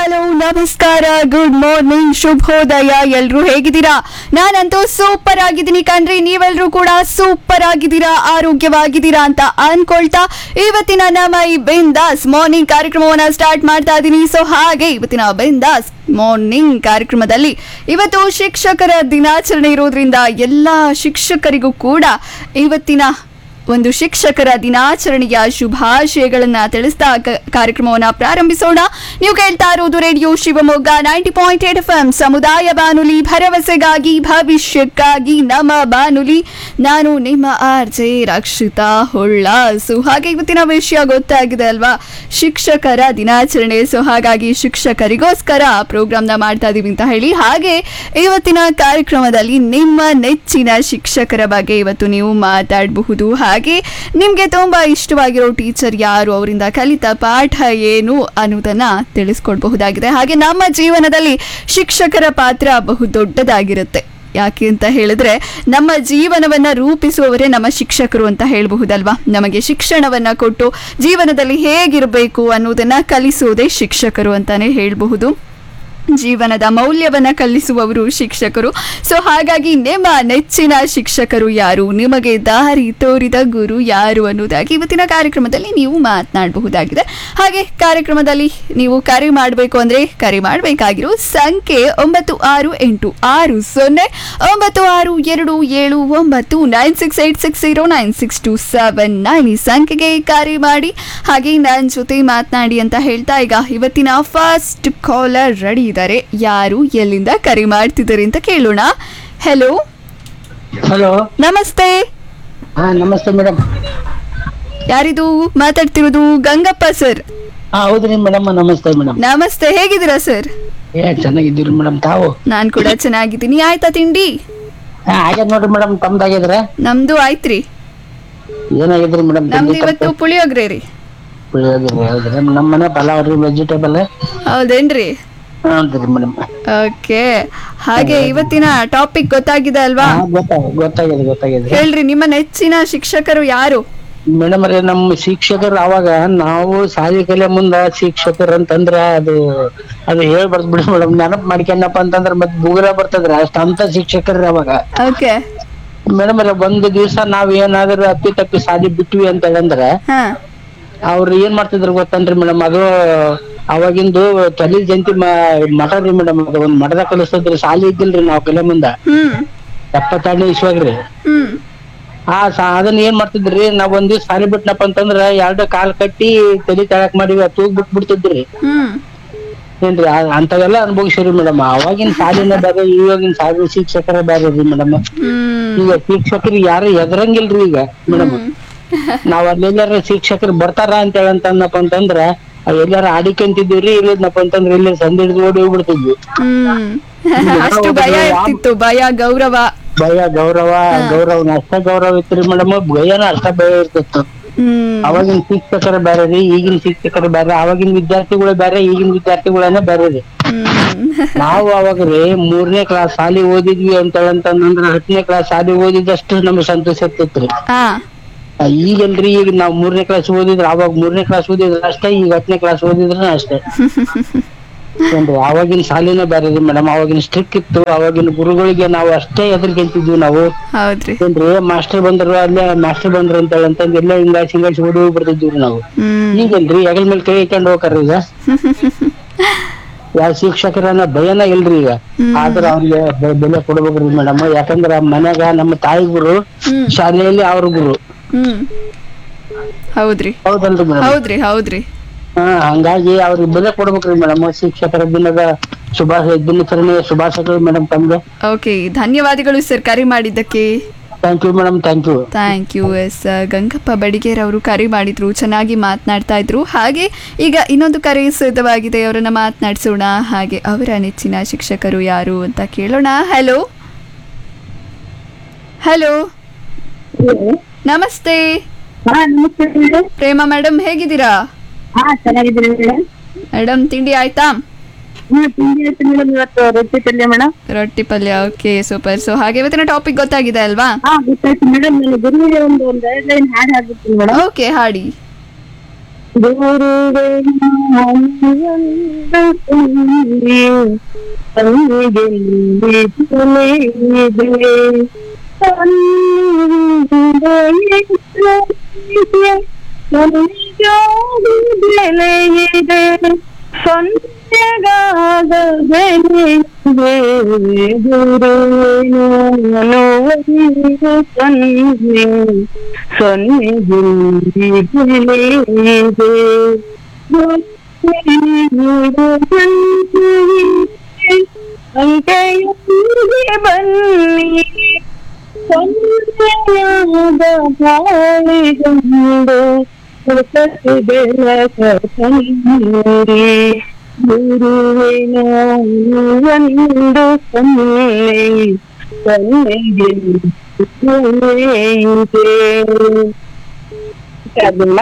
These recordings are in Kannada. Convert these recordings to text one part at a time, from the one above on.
ಹಲೋ ನಮಸ್ಕಾರ ಗುಡ್ ಮಾರ್ನಿಂಗ್ ಶುಭೋದಯ ಎಲ್ರು ಹೇಗಿದ್ದೀರಾ ನಾನಂತೂ ಸೂಪರ್ ಆಗಿದ್ದೀನಿ ಕಣ್ರಿ ನೀವೆಲ್ರೂ ಕೂಡ ಸೂಪರ್ ಆಗಿದ್ದೀರಾ ಆರೋಗ್ಯವಾಗಿದ್ದೀರಾ ಅಂತ ಅನ್ಕೊಳ್ತಾ ಇವತ್ತಿನ ನಮ್ಮ ಈ ಬಿಂದಾಸ್ ಮಾರ್ನಿಂಗ್ ಕಾರ್ಯಕ್ರಮವನ್ನ ಸ್ಟಾರ್ಟ್ ಮಾಡ್ತಾ ಇದ್ದೀನಿ ಸೊ ಹಾಗೆ ಇವತ್ತಿನ ಬಿಂದಾಸ್ ಮಾರ್ನಿಂಗ್ ಕಾರ್ಯಕ್ರಮದಲ್ಲಿ ಇವತ್ತು ಶಿಕ್ಷಕರ ದಿನಾಚರಣೆ ಇರೋದ್ರಿಂದ ಎಲ್ಲ ಶಿಕ್ಷಕರಿಗೂ ಕೂಡ ಇವತ್ತಿನ ಒಂದು ಶಿಕ್ಷಕರ ದಿನಾಚರಣೆಯ ಶುಭಾಶಯಗಳನ್ನ ತಿಳಿಸ್ತಾ ಕ- ಕಾರ್ಯಕ್ರಮವನ್ನ ಪ್ರಾರಂಭಿಸೋಣ ನೀವು ಕೇಳ್ತಾ ಇರೋದು radio Shivamogga ninety point eight F ಸಮುದಾಯ ಬಾನುಲಿ ಭರವಸೆಗಾಗಿ ಭವಿಷ್ಯಕ್ಕಾಗಿ ನಮ್ಮ ಬಾನುಲಿ ನಾನು ನಿಮ್ಮ R J Rakshitha Holla so ಹಾಗೆ ಇವತ್ತಿನ ವಿಷಯ ಗೊತ್ತಾಗಿದೆ ಅಲ್ವಾ ಶಿಕ್ಷಕರ ದಿನಾಚರಣೆ ಸೊ ಹಾಗಾಗಿ ಶಿಕ್ಷಕರಿಗೋಸ್ಕರ ಪ್ರೋಗ್ರಾಮ್ನ ಮಾಡ್ತಾ ಇದೀವಿ ಅಂತ ಹೇಳಿ ಹಾಗೆ ಇವತ್ತಿನ ಕಾರ್ಯಕ್ರಮದಲ್ಲಿ ನಿಮ್ಮ ನೆಚ್ಚಿನ ಶಿಕ್ಷಕರ ಬಗ್ಗೆ ಇವತ್ತು ನೀವು ಮಾತಾಡಬಹುದು ಹಾಗೆ ನಿಮಗೆ ತುಂಬಾ ಇಷ್ಟವಾಗಿರೋ ಟೀಚರ್ ಯಾರು ಅವರಿಂದ ಕಲಿತ ಪಾಠ ಏನು ಅನ್ನೋದನ್ನ ತಿಳಿಸ್ಕೊಡ್ಬಹುದಾಗಿದೆ ಹಾಗೆ ನಮ್ಮ ಜೀವನದಲ್ಲಿ ಶಿಕ್ಷಕರ ಪಾತ್ರ ಬಹು ದೊಡ್ಡದಾಗಿರುತ್ತೆ ಯಾಕೆ ಅಂತ ಹೇಳಿದ್ರೆ ನಮ್ಮ ಜೀವನವನ್ನ ರೂಪಿಸುವವರೇ ನಮ್ಮ ಶಿಕ್ಷಕರು ಅಂತ ಹೇಳಬಹುದಲ್ವಾ ನಮಗೆ ಶಿಕ್ಷಣವನ್ನ ಕೊಟ್ಟು ಜೀವನದಲ್ಲಿ ಹೇಗಿರಬೇಕು ಅನ್ನೋದನ್ನ ಕಲಿಸುವುದೇ ಶಿಕ್ಷಕರು ಅಂತಾನೆ ಹೇಳಬಹುದು ಜೀವನದ ಮೌಲ್ಯವನ್ನ ಕಲಿಸುವವರು ಶಿಕ್ಷಕರು ಸೊ ಹಾಗಾಗಿ ನಿಮ್ಮ ನೆಚ್ಚಿನ ಶಿಕ್ಷಕರು ಯಾರು ನಿಮಗೆ ದಾರಿ ತೋರಿದ ಗುರು ಯಾರು ಅನ್ನೋದಾಗಿ ಇವತ್ತಿನ ಕಾರ್ಯಕ್ರಮದಲ್ಲಿ ನೀವು ಮಾತನಾಡಬಹುದಾಗಿದೆ ಹಾಗೆ ಕಾರ್ಯಕ್ರಮದಲ್ಲಿ ನೀವು ಕರೆ ಮಾಡಬೇಕು ಅಂದ್ರೆ ಕರೆ ಮಾಡಬೇಕಾಗಿರೋ ಸಂಖ್ಯೆ ಒಂಬತ್ತು ಆರು ಎಂಟು ಆರು ಸೊನ್ನೆ ಒಂಬತ್ತು ಆರು ಎರಡು ಏಳು ಒಂಬತ್ತು nine six eight six zero nine six two seven nine ಈ ಸಂಖ್ಯೆಗೆ ಕರೆ ಮಾಡಿ ಹಾಗೆ ನನ್ನ ಜೊತೆ ಮಾತನಾಡಿ ಅಂತ ಹೇಳ್ತಾ ಈಗ ಇವತ್ತಿನ ಫಸ್ಟ್ ಕಾಲರ್ ರೆಡಿ ಇದ್ದಾರೆ ಯಾರು ಎಲ್ಲಿಂದ ಕರೆ ಮಾಡ್ತಿದ್ದಾರೆ ಅಂತ ಕೇಳೋಣ ಹೆಲೋ ಹಲೋ ನಮಸ್ತೆ ಹಾ ನಮಸ್ತೆ ಮೇಡಮ್ ಯಾರಿದು ಮಾತಾಡ್ತಿರೋದು ಗಂಗಪ್ಪ ಸರ್ ಹಾ ಹೌದ್ರಿ ಮೇಡಮ್ ನಮಸ್ತೆ ಮೇಡಮ್ ನಮಸ್ತೆ ಹೇಗಿದ್ದೀರಾ ಸರ್ ಏ ಚೆನ್ನಾಗಿದ್ದೀರಿ ಮೇಡಮ್ ತಾವು ನಾನ್ ಕೂಡ ಚೆನ್ನಾಗಿದ್ದೀನಿ ಆಯ್ತಾ ತಿಂಡಿ ಹಾ ಆಗ್ಯದ ನೋಡ್ರಿ ಮೇಡಮ್ ತಮ್ದಾಗಿದ್ರೆ ನಮ್ದು ಆಯ್ತ್ರಿ ಏನಾಗಿದ್ರಿ ಮೇಡಮ್ ನಮ್ದು ಇವತ್ತು ಪುಳಿಯೋಗ್ರೆ ರೀ ಹೌದ್ರಿ ನಮ್ಮ ಮನೆ ಪಲಾವ್ ರೀ ವೆಜಿಟೇಬಲ್ ಹೌದೇನ್ರಿ ಹೌದ್ರಿ ಮೇಡಮ್ ಓಕೆ ಹಾಗೆ ಇವತ್ತಿನ ಟಾಪಿಕ್ ಗೊತ್ತಾಗಿದೆ ಅಲ್ವಾ ಗೊತ್ತಾಗ ಗೊತ್ತಾಗಿದೆ ಗೊತ್ತಾಗಿದೆ ಹೇಳ್ರಿ ನಿಮ್ಮ ನೆಚ್ಚಿನ ಶಿಕ್ಷಕರು ಯಾರು ಮೇಡಮ್ ರೀ ನಮ್ಮ ಶಿಕ್ಷಕರು ಅವಾಗ ನಾವು ಶಾಲೆ ಕಲೆ ಮುಂದ ಶಿಕ್ಷಕರು ಅಂತಂದ್ರ ಅದು ಅದು ಹೇಳ್ಬಾರ್ದು ಬಿಡಿ ಮೇಡಮ್ ನೆನಪು ಮಾಡ್ಕೊಂಡಪ್ಪ ಅಂತಂದ್ರ ಮತ್ ಬುಗುರ ಬರ್ತದ್ರಿ ಅಷ್ಟ ಅಂತ ಶಿಕ್ಷಕರು ಅವಾಗ ಓಕೆ ಮೇಡಮ್ ರೀ ಒಂದು ದಿವ್ಸ ನಾವ್ ಏನಾದ್ರು ಅಪ್ಪಿ ತಪ್ಪಿ ಶಾಲಿ ಬಿಟ್ವಿ ಅಂತ ಹೇಳಂದ್ರ ಹಾ ಅವ್ರು ಏನ್ ಮಾಡ್ತಿದ್ರು ಗೊತ್ತನ್ರಿ ಮೇಡಮ್ ಅದು ಅವಾಗಿಂದು ತಲಿ ಜಯಂತಿ ಮಠ ರೀ ಮೇಡಮ್ ಅದು ಒಂದ್ ಮಠದಾಗ ಕಲಿಸ್ತದ್ರಿ ಸಾಲಿ ಇದ್ದಿಲ್ರಿ ನಾವ್ ಕಲೆ ಮುಂದ ಹ್ಮ್ ಎಪ್ಪತ್ತೆರಡನೇ ಇಸ್ವಾಗ್ರಿ ಹ್ಮ್ ಆ ಸಾ- ಅದನ್ನ ಏನ್ ಮಾಡ್ತಿದ್ರಿ ನಾವ್ ಒಂದ್ ದಿವ್ಸ ಸಾಲಿ ಬಿಟ್ನಪ್ಪ ಅಂತಂದ್ರ ಎರಡು ಕಾಲ್ ಕಟ್ಟಿ ತಲಿ ತೆಳಕ್ ಮಾಡಿ ತೂಗ್ ಬಿಟ್ ಬಿಡ್ತಿದ್ರಿ ಹ್ಮ್ ಏನ್ರಿ ಆ- ಅಂತವೆಲ್ಲ ಅನುಭವಿಸಿರಿ ಮೇಡಮ್ ಅವಾಗಿನ ಸಾಲಿನ ಬೇರೆ ಇವಾಗಿನ ಸಾಲಿ ಶಿಕ್ಷಕರ ಬೇರೆ ರೀ ಮೇಡಮ್ ಹ್ಮ್ ಈಗ ಶಿಕ್ಷಕರಿಗೆ ಯಾರು ಎದರಂಗಿಲ್ರಿ ಈಗ ಮೇಡಮ್ ನಾವ್ ಅಲ್ಲೆಲ್ಲಾರ ಶಿಕ್ಷಕರು ಬರ್ತಾರ ಅಂತ ಹೇಳಂತಂದಪ್ಪ ಅಂತಂದ್ರ ಅವ್ ಎಲ್ಲಾರ ಆಡಿಕೊಂತಿದ್ವಿ ಇಲ್ಲದ್ನಪ್ಪ ಅಂತಂದ್ರ ಇಲ್ಲಿ ಸಂದೆ ಹಿಡಿದು ಓಡಿ ಹೋಗ್ಬಿಡ್ತಿದ್ವಿ ಹ್ಮ್ ಅಷ್ಟು ಭಯ ಇರ್ತಿತ್ತು ಭಯ ಗೌರವ ಭಯ ಗೌರವ ಗೌರವ ಅಷ್ಟ ಗೌರವ ಇತ್ರಿ ಮೇಡಮ್ ಭಯನ ಅಷ್ಟ ಭಯ ಇರ್ತಿತ್ತು ಹ್ಮ್ ಅವಾಗಿನ ಶಿಕ್ಷಕರು ಬೇರೆ ರೀ ಈಗಿನ ಶಿಕ್ಷಕರು ಬೇರೆ ಅವಾಗಿನ ವಿದ್ಯಾರ್ಥಿಗಳು ಬೇರೆ ಈಗಿನ ವಿದ್ಯಾರ್ಥಿಗಳನ್ನ ಬೇರೆ ರೀ ಹ್ಮ್ ನಾವು ಅವಾಗ ರೀ ಮೂರನೇ ಕ್ಲಾಸ್ ಶಾಲಿ ಓದಿದ್ವಿ ಅಂತ ಹೇಳಂತಂದ್ರ ಹತ್ತನೇ ಕ್ಲಾಸ್ ಶಾಲಿ ಓದಿದಷ್ಟು ನಮ್ಗೆ ಸಂತೋಷ ಇರ್ತಿತ್ರಿ ಹಾ ಆ, ಈಗಲ್ರಿ ಈಗ ನಾವ್ ಮೂರನೇ ಕ್ಲಾಸ್ ಓದಿದ್ರ ಅವಾಗ ಮೂರನೇ ಕ್ಲಾಸ್ ಓದಿದ್ರ ಅಷ್ಟೇ ಈಗ ಹತ್ತನೇ ಕ್ಲಾಸ್ ಓದಿದ್ರ ಅಷ್ಟೇ ಏನ್ರಿ ಅವಾಗಿನ ಶಾಲಿನ ಬೇರೆ ರೀ ಮೇಡಮ್ ಅವಾಗಿನ ಸ್ಟ್ರಿಕ್ ಇತ್ತು ಅವಾಗಿನ ಗುರುಗಳಿಗೆ ನಾವು ಅಷ್ಟೇ ಎದುರ್ಕೊಂತಿದ್ವಿ ನಾವು ಹೌದ್ರಿ ಏನ್ರಿ ಮಾಸ್ಟರ್ ಬಂದ್ರು ಅಲ್ಲೇ ಮಾಸ್ಟರ್ ಬಂದ್ರು ಅಂತ ಹೇಳಿ ಅಂತಂದ್ ಎಲ್ಲ ಹಿಂಗಾಸಿ ಹಿಂಗಾಸಿ ಓಡಿ ಹೋಗಿ ಬರ್ತಿದ್ವಿ ನಾವು ಹ್ಮ್ ಈಗಲ್ರಿ ಹೆಗಲ್ ಮೇಲೆ ಕೈ ಇಟ್ಕೊಂಡು ಹೋಗ್ತಾರ ಈಗ ಯಾವ ಶಿಕ್ಷಕರನ್ನ ಭಯನ ಇಲ್ರಿ ಈಗ ಆದ್ರ ಅವ್ರಿಗೆ ಬೆ- ಬೆಲೆ ಕೊಡ್ಬೇಕ್ರಿ ಮೇಡಮ್ ಯಾಕಂದ್ರ ಮನ್ಯಾಗ ನಮ್ಮ ತಾಯಿ ಗುರು ಹ್ಮ್ ಶಾಲೆಯಲ್ಲಿ ಅವ್ರ ಗುರು ಹ್ಮ್ ಹೌದ್ರಿ ಹೌದಲ್ರಿ ಮೇಡಮ್ ಹೌದ್ರಿ ಹೌದ್ರಿ ಹಾ ಹಂಗಾಗಿ ಅವ್ರಿಗೆ ಬೆಲೆ ಕೊಡ್ಬೇಕ್ರಿ ಮೇಡಮ್ ಶಿಕ್ಷಕರ ದಿನದ ಶುಭಾಶಯ ದಿನಾಚರಣೆಯ ಶುಭಾಶಯಗಳು ಮೇಡಮ್ ತಮ್ಗೆ ಓಕೆ ಧನ್ಯವಾದಗಳು ಸರ್ ಕರೆ ಮಾಡಿದ್ದಕ್ಕೆ thank you madam thank you thank you S Gangappa Badiger ಅವರು ಕರೆ ಮಾಡಿದ್ರು ಚೆನ್ನಾಗಿ ಮಾತನಾಡ್ತಾ ಇದ್ರು ಹಾಗೆ ಈಗ ಇನ್ನೊಂದು ಕರೆ ಸಿದ್ಧವಾಗಿದೆ ಅವರನ್ನ ಮಾತನಾಡಿಸೋಣ ಹಾಗೆ ಅವರ ನೆಚ್ಚಿನ ಶಿಕ್ಷಕರು ಯಾರು ಅಂತ ಕೇಳೋಣ ಹಲೋ ಹಲೋ ನಮಸ್ತೆ ಹಾ ನಮಸ್ತೆ ಮೇಡಮ್ ಪ್ರೇಮ ಮೇಡಮ್ ಹೇಗಿದ್ದೀರಾ ಹಾ ಚೆನ್ನಾಗಿದ್ದೀನಿ ಮೇಡಮ್ ಮೇಡಮ್ ತಿಂಡಿ ಆಯ್ತಾ ಹಾ ತಿಂಡಿ ಆಯ್ತು ಮೇಡಮ್ ಇವತ್ತು ರೊಟ್ಟಿ ಪಲ್ಯ ಮೇಡಮ್ ರೊಟ್ಟಿ ಪಲ್ಯ ಓಕೆ ಸೂಪರ್ ಸೊ ಹಾಗೆ ಇವತ್ತಿನ ಟಾಪಿಕ್ ಗೊತ್ತಾಗಿದೆ ಅಲ್ವಾ ಹಾ ಗೊತ್ತಾಯ್ತು ಮೇಡಮ್ ನಾನು ಗುರುವಿಗೆ ಒಂದು ಒಂದು ಗೈಡ್ ಲೈನ್ ಹಾಡು ಹಾಡ್ಬಿಡ್ತೀನಿ ಮೇಡಮ್ ಓಕೆ ಹಾಡಿ ಗುರುವೇ ಬೆಲೆಯಿದೆ ಸೊನ್ನೆಗಾದ ಬೆಲೆಯಿದೆ ಗುರುವೇನು ಒಂದು ಸೊನ್ನೆ ಸೊನ್ನೆಗಿಲ್ಲಿ ಬೆಲೆಯಿದೆ ಅಂಕೆಯೊಂದಿಗೆ ಬನ್ನಿ ಸೊನ್ನೆಯಾದ ಬಾಳಿಗೊಂಡು ಹೊಸತು ಬೆಳಕ ತಂದಿರಿ ಗುರುವಿನ ಒಂದು ಸೊನ್ನೆ ಸೊನ್ನೆಗೆ ಅದನ್ನ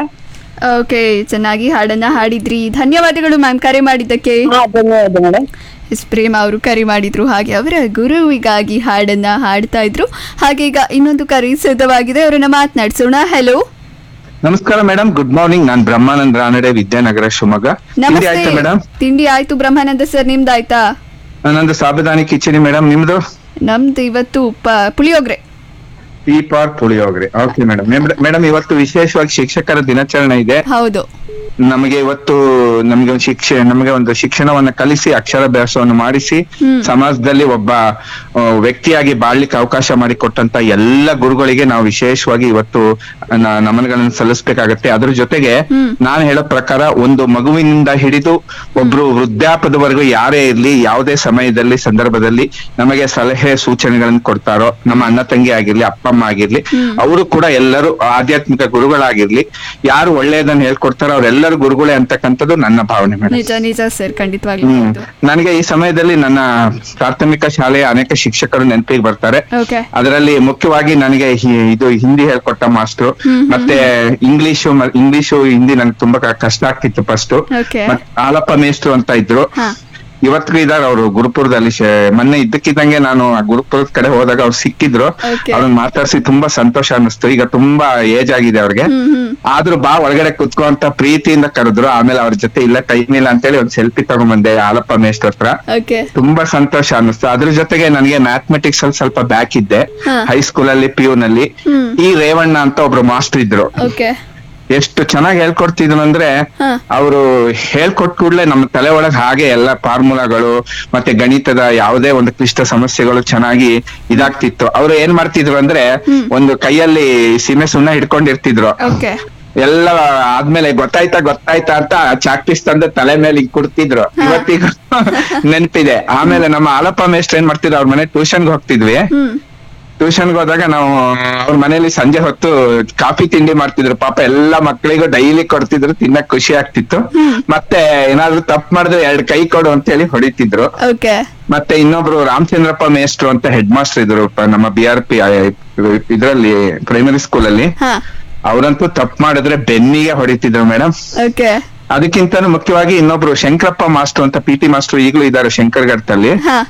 ಓಕೆ ಚೆನ್ನಾಗಿ ಹಾಡನ್ನ ಹಾಡಿದ್ರಿ ಧನ್ಯವಾದಗಳು ಮ್ಯಾಮ್ ಕರೆ ಮಾಡಿದ್ದಕ್ಕೆ ಹಾ ಧನ್ಯವಾದ ಮೇಡಮ್ ಎಸ್ ಪ್ರೇಮ ಅವರು ಕರೆ ಮಾಡಿದ್ರು ಹಾಗೆ ಅವರ ಗುರುವಿಗಾಗಿ ಹಾಡನ್ನ ಹಾಡ್ತಾ ಇದ್ರು ಹಾಗೆ ಈಗ ಇನ್ನೊಂದು ಕರೆ ಸಿದ್ಧವಾಗಿದೆ ಅವರನ್ನ ಮಾತನಾಡಿಸೋಣ ಹಲೋ ನಮಸ್ಕಾರ ಮೇಡಮ್ ಗುಡ್ ಮಾರ್ನಿಂಗ್ ನಾನ್ ಬ್ರಹ್ಮಾನಂದ್ ರಾನಡೆ ವಿದ್ಯಾನಗರ ಶಿವಮೊಗ್ಗ ತಿಂಡಿ ಆಯ್ತಾ ನಮಸ್ತೆ ಮೇಡಮ್ ತಿಂಡಿ ಆಯ್ತು ಬ್ರಹ್ಮಾನಂದ ಸರ್ ನಿಮ್ದಾಯ್ತಾ ನಂದು ಸಾಬುದಾನಿ ಕಿಚಡಿ ಮೇಡಮ್ ನಿಮ್ದು ನಮ್ದು ಇವತ್ತು ಪ ಪುಳಿಯೋಗ್ರೆ ಟೀ ಪಾರ್ ಪುಳಿಯೋಗ್ರೆ ಓಕೆ ಮೇಡಮ್ ಮೇಡಮ್ ಇವತ್ತು ವಿಶೇಷವಾಗಿ ಶಿಕ್ಷಕರ ದಿನಾಚರಣೆ ಇದೆ ಹೌದು ನಮಗೆ ಇವತ್ತು ನಮಗೆ ಒಂದು ಶಿಕ್ಷೆ ನಮಗೆ ಒಂದು ಶಿಕ್ಷಣವನ್ನ ಕಲಿಸಿ ಅಕ್ಷರಾಭ್ಯಾಸವನ್ನು ಮಾಡಿಸಿ ಹ್ಮ್. ಸಮಾಜದಲ್ಲಿ ಒಬ್ಬ ಆ, ವ್ಯಕ್ತಿಯಾಗಿ ಬಾಳ್ಲಿಕ್ಕೆ ಅವಕಾಶ ಮಾಡಿಕೊಟ್ಟಂತ ಎಲ್ಲ ಗುರುಗಳಿಗೆ ನಾವು ವಿಶೇಷವಾಗಿ ಇವತ್ತು ನ- ನಮನಗಳನ್ನು ಸಲ್ಲಿಸಬೇಕಾಗತ್ತೆ ಅದ್ರ ಜೊತೆಗೆ ಹ್ಮ್. ನಾನು ಹೇಳೋ ಪ್ರಕಾರ ಒಂದು ಮಗುವಿನಿಂದ ಹಿಡಿದು ಒಬ್ರು ವೃದ್ಧಾಪದವರೆಗೂ ಯಾರೇ ಇರ್ಲಿ ಯಾವುದೇ ಸಮಯದಲ್ಲಿ ಸಂದರ್ಭದಲ್ಲಿ ನಮಗೆ ಸಲಹೆ ಸೂಚನೆಗಳನ್ನು ಕೊಡ್ತಾರೋ ನಮ್ಮ ಅಣ್ಣ ತಂಗಿ ಆಗಿರ್ಲಿ ಅಪ್ಪ ಅಮ್ಮ ಆಗಿರ್ಲಿ ಅವರು ಕೂಡ ಎಲ್ಲರೂ ಆಧ್ಯಾತ್ಮಿಕ ಗುರುಗಳಾಗಿರ್ಲಿ ಯಾರು ಒಳ್ಳೆಯದನ್ನ ಹೇಳ್ಕೊಡ್ತಾರೋ ಅವರೆಲ್ಲರೂ ಗುರುಗಳೇ ಅಂತಕ್ಕಂಥದ್ದು ನನ್ನ ಭಾವನೆ ಮೇಡಮ್ ನಿಜ ನಿಜ ಸರ್ ಖಂಡಿತವಾಗ್ಲೂ ಹ್ಮ್ ಹೌದು. ನನಗೆ ಈ ಸಮಯದಲ್ಲಿ ನನ್ನ ಪ್ರಾಥಮಿಕ ಶಾಲೆಯ ಅನೇಕ ಶಿಕ್ಷಕರು ನೆನಪಿಗೆ ಬರ್ತಾರೆ ಓಕೆ ಅದರಲ್ಲಿ ಮುಖ್ಯವಾಗಿ ನನಗೆ ಹಿ- ಇದು ಹಿಂದಿ ಹೇಳ್ಕೊಟ್ಟ ಮಾಸ್ಟ್ರು ಮತ್ತೆ ಇಂಗ್ಲಿಷು ಮ- ಇಂಗ್ಲಿಷು ಹಿಂದಿ ನಂಗೆ ತುಂಬಾ ಕ- ಕಷ್ಟ ಆಗ್ತಿತ್ತು ಫಸ್ಟ್ ಓಕೆ ಆಲಪ್ಪ ಮೇಷ್ಟ್ರು ಅಂತ ಇದ್ರು ಹಾ ಇವತ್ತಿಗೂ ಇದಾರೆ ಅವರು ಗುರುಪುರದಲ್ಲಿ ಶೇ- ಮೊನ್ನೆ ಇದ್ದಕ್ಕಿದ್ದಂಗೆ ನಾನು ಆ ಗುರುಪುರದ ಕಡೆ ಹೋದಾಗ ಅವ್ರು ಸಿಕ್ಕಿದ್ರು Okay. ಅವ್ರನ್ನ ಮಾತಾಡ್ಸಿ ತುಂಬಾ ಸಂತೋಷ ಅನ್ನಿಸ್ತು ಈಗ ತುಂಬಾ ಏಜ್ ಆಗಿದೆ ಅವ್ರಿಗೆ ಹ್ಮ್ ಹ್ಮ್ ಆದ್ರೂ ಬಾ ಒಳಗಡೆ ಕುತ್ಕೋ ಅಂತ ಪ್ರೀತಿಯಿಂದ ಕರೆದ್ರು ಆಮೇಲೆ ಅವ್ರ ಜೊತೆ ಇಲ್ಲ ಟೈಮ್ ಇಲ್ಲ ಅಂತೇಳಿ ಒಂದ್ ಸೆಲ್ಫಿ ತಗೊಂಡ್ಬಂದೆ ಆಲಪ್ಪ ಮೇಷ್ಟ್ರ ಹತ್ರ ಓಕೆ ತುಂಬಾ ಸಂತೋಷ ಅನ್ನಿಸ್ತು ಅದ್ರ ಜೊತೆಗೆ ನನಗೆ ಮ್ಯಾಥಮೆಟಿಕ್ಸ್ ಅಲ್ಲಿ ಸ್ವಲ್ಪ ಬ್ಯಾಕ್ ಇದ್ದೆ ಹಾ. ಹೈಸ್ಕೂಲ್ ಅಲ್ಲಿ ಪಿ ಯು ನಲ್ಲಿ ಹ್ಮ್. ಈ ರೇವಣ್ಣ ಅಂತ ಒಬ್ರು ಮಾಸ್ಟರ್ ಇದ್ರು ಓಕೆ ಎಷ್ಟು ಚೆನ್ನಾಗಿ ಹೇಳ್ಕೊಡ್ತಿದ್ರು ಅಂದ್ರೆ ಹಾ. ಅವರು ಹೇಳ್ಕೊಟ್ ಕೂಡ್ಲೆ ನಮ್ಮ ತಲೆ ಒಳಗ್ ಹಾಗೆ ಎಲ್ಲ ಫಾರ್ಮುಲಾಗಳು ಮತ್ತೆ ಗಣಿತದ ಯಾವುದೇ ಒಂದು ಕ್ಲಿಷ್ಟ ಸಮಸ್ಯೆಗಳು ಚೆನ್ನಾಗಿ ಇದಾಗ್ತಿತ್ತು ಅವ್ರು ಏನ್ ಮಾಡ್ತಿದ್ರು ಅಂದ್ರೆ ಒಂದು ಕೈಯಲ್ಲಿ ಸೀಮೆ ಸುಣ್ಣ ಹಿಡ್ಕೊಂಡಿರ್ತಿದ್ರು ಓಕೆ ಎಲ್ಲ ಆದ್ಮೇಲೆ ಗೊತ್ತಾಯ್ತಾ ಗೊತ್ತಾಯ್ತಾ ಅಂತ ಚಾಕ್ ಪೀಸ್ ತಂದು ತಲೆ ಮೇಲೆ ಹಿಂಗ್ ಕುಡ್ತಿದ್ರು ಇವತ್ತಿಗೂ ನೆನ್ಪಿದೆ ಆಮೇಲೆ ನಮ್ಮ ಆಲಪ್ಪ ಮೇಷ್ಟ್ರು ಏನ್ ಮಾಡ್ತಿದ್ರು ಅವ್ರ ಮನೆ ಟ್ಯೂಷನ್ಗೆ ಹೋಗ್ತಿದ್ವಿ ಹ್ಮ್ ಟ್ಯೂಷನ್ಗೆ ಹೋದಾಗ ನಾವು ಅವ್ರ ಮನೇಲಿ ಸಂಜೆ ಹೊತ್ತು ಕಾಫಿ ತಿಂಡಿ ಮಾಡ್ತಿದ್ರು ಪಾಪ ಎಲ್ಲಾ ಮಕ್ಕಳಿಗೂ ಡೈಲಿ ಕೊಡ್ತಿದ್ರು ತಿನ್ನಕ್ ಖುಷಿ ಆಗ್ತಿತ್ತು ಮತ್ತೆ ಏನಾದ್ರು ತಪ್ಪು ಮಾಡಿದ್ರೆ ಎರಡ್ ಕೈ ಕೊಡು ಅಂತ ಹೇಳಿ ಹೊಡಿತಿದ್ರು ಓಕೆ ಮತ್ತೆ ಇನ್ನೊಬ್ರು ರಾಮಚಂದ್ರಪ್ಪ ಮೇಷ್ಟ್ರು ಅಂತ ಹೆಡ್ ಮಾಸ್ಟರ್ ಇದ್ರು ಪ- ನಮ್ಮ ಬಿ ಆರ್ ಪಿ ಇದ್ರಲ್ಲಿ ಪ್ರೈಮರಿ ಸ್ಕೂಲ್ ಅಲ್ಲಿ ಹಾ ಅವ್ರಂತೂ ತಪ್ಪು ಮಾಡಿದ್ರೆ ಬೆನ್ನಿಗೆ ಹೊಡಿತಿದ್ರು ಮೇಡಮ್ ಓಕೆ ಅದಕ್ಕಿಂತ ಮುಖ್ಯವಾಗಿ ಇನ್ನೊಬ್ರು ಶಂಕರಪ್ಪ ಮಾಸ್ಟರ್ ಅಂತ ಪಿ ಟಿ ಮಾಸ್ಟರ್ ಈಗಲೂ ಇದ್ದಾರೆ ಶಂಕರ್ಘಟ್ಟಲ್ಲಿ ಹಾ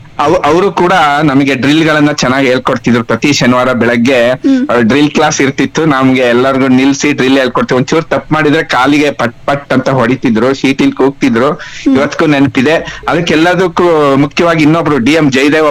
ಅವರು ಕೂಡ ನಮಗೆ ಡ್ರಿಲ್ ಗಳನ್ನ ಚೆನ್ನಾಗಿ ಹೇಳ್ಕೊಡ್ತಿದ್ರು ಪ್ರತಿ ಶನಿವಾರ ಬೆಳಗ್ಗೆ ಡ್ರಿಲ್ ಕ್ಲಾಸ್ ಇರ್ತಿತ್ತು ನಮ್ಗೆ ಎಲ್ಲರಿಗೂ ನಿಲ್ಸಿ ಡ್ರಿಲ್ ಹೇಳ್ಕೊಡ್ತೀವಿ ಒಂಚೂರು ತಪ್ಪು ಮಾಡಿದ್ರೆ ಕಾಲಿಗೆ ಪಟ್ ಪಟ್ ಅಂತ ಹೊಡಿತಿದ್ರು ಶೀಟಿಲ್ ಕೂಗ್ತಿದ್ರು ಇವತ್ತಿಗೂ ನೆನಪಿದೆ ಅದಕ್ಕೆಲ್ಲದಕ್ಕೂ ಮುಖ್ಯವಾಗಿ ಇನ್ನೊಬ್ರು ಡಿ ಎಂ ಜಯದೇವ